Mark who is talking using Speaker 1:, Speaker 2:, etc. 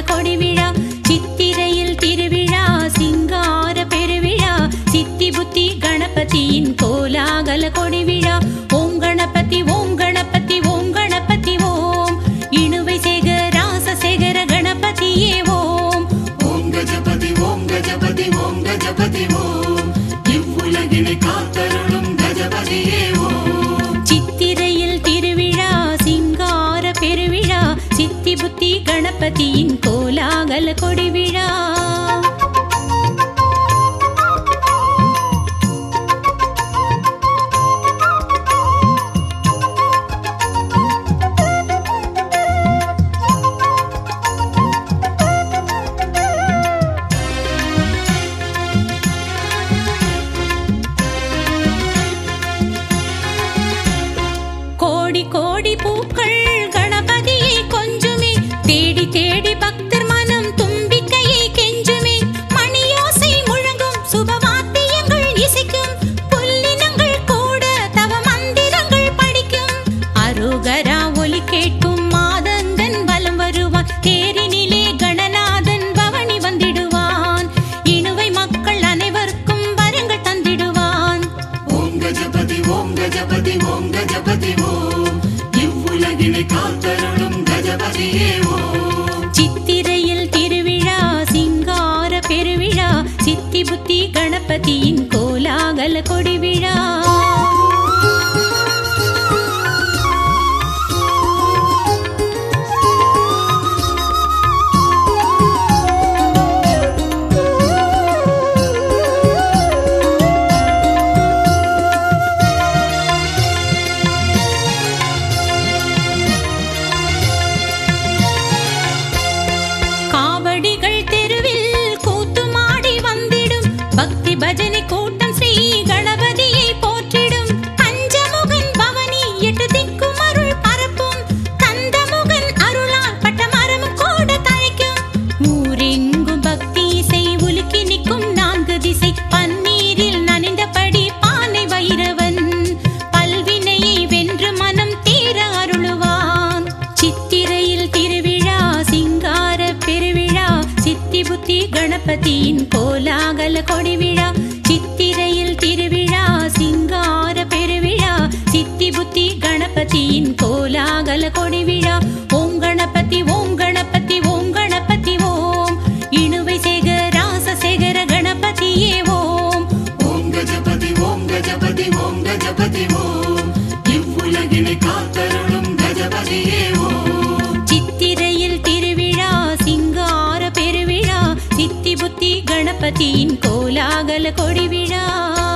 Speaker 1: கொடி விழா சித்திரையில் திருவிழா சிங்கார பெருவிழா சித்தி புத்தி கணபதியின் கோலாகல கொடி விழா ஓம் கணபதி ஓம் கணபதி ஓம் கணபதி ஓம் இணுவை சேகர ராச சேகர கணபதியே ஓம்
Speaker 2: ஓம் கஜபதி ஓம் கஜபதி ஓம் கஜபதி ஓம் இவ்வுலகினை காத்தருளும் கஜபதியே ஓம்
Speaker 1: சித்திரையில் திருவிழா சிங்கார பெருவிழா சித்தி புத்தி கணபதியின் கோலாகல கொடி விழா கோடி கோடி பூக்கள் கணபதியை கொஞ்சுமே தேடி தேடி பக்தர் மனம் தும்பிக்கையை கெஞ்சுமே மணியோசை முழங்கும் சுபவாத்தியங்கள் இசைக்கும் புல்லினங்கள் கூட தவ மந்திரங்கள் படிக்கும் அருகரா ஒலி கேட்கும் மாதங்கன் வலம் வருவான் தேரினிலே கணநாதன் பவனி வந்திடுவான் இணுவை மக்கள் அனைவருக்கும் வரங்கள் தந்திடுவான்
Speaker 2: ஓம் கஜபதி ஓம் கஜபதி ஓம் கஜபதி ஓம் இவ்வுலகினை காத்தருளும் கஜபதியே ஓம்
Speaker 1: சித்திரையில் திருவிழா சிங்கார பெருவிழா சித்தி புத்தி கணபதியின் கோலாகல கொடி விழா காவடிகள் தெருவில் கூத்துமாடி வந்திடும் பக்தி பஜனை கூட்டம் ஸ்ரீ கணபதியை போற்றிடும் பஞ்சமுகன் பவனி எட்டு திக்கும் அருள் பரப்பும் கந்தமுகன் அருளால் பட்ட மரமும் கூட தழைக்கும் ஊரெங்கும் பக்தி இசை உலுக்கி நிற்கும் நான்கு திசை பன்னீரில் நனைந்தபடி பானை வைரவன் பல்வினையை வென்று மனம் தீர அருளுவான் சித்திரையில் திருவிழா சிங்கார பெருவிழா சித்தி புத்தி கணபதியின் கோலாகல கொடி விழா சித்திரையில் திருவிழா சிங்கார பெருவிழா சித்தி புத்தி கணபதியின் கோலாகல கொடி விழா ஓம் கணபதி ஓம் கணபதி ஓம் கணபதி ஓம் இணுவை சேகர ராச சேகர கணபதியே ஓம்
Speaker 2: ஓம் கஜபதி ஓம் கஜபதி ஓம் கஜபதி ஓம் இவ்வுலகினை காத்தருளும் கஜபதியே ஓம்
Speaker 1: சித்திரையில் திருவிழா சிங்கார பெருவிழா சித்தி புத்தி கணபதியின் கோலாகல கொடி விழா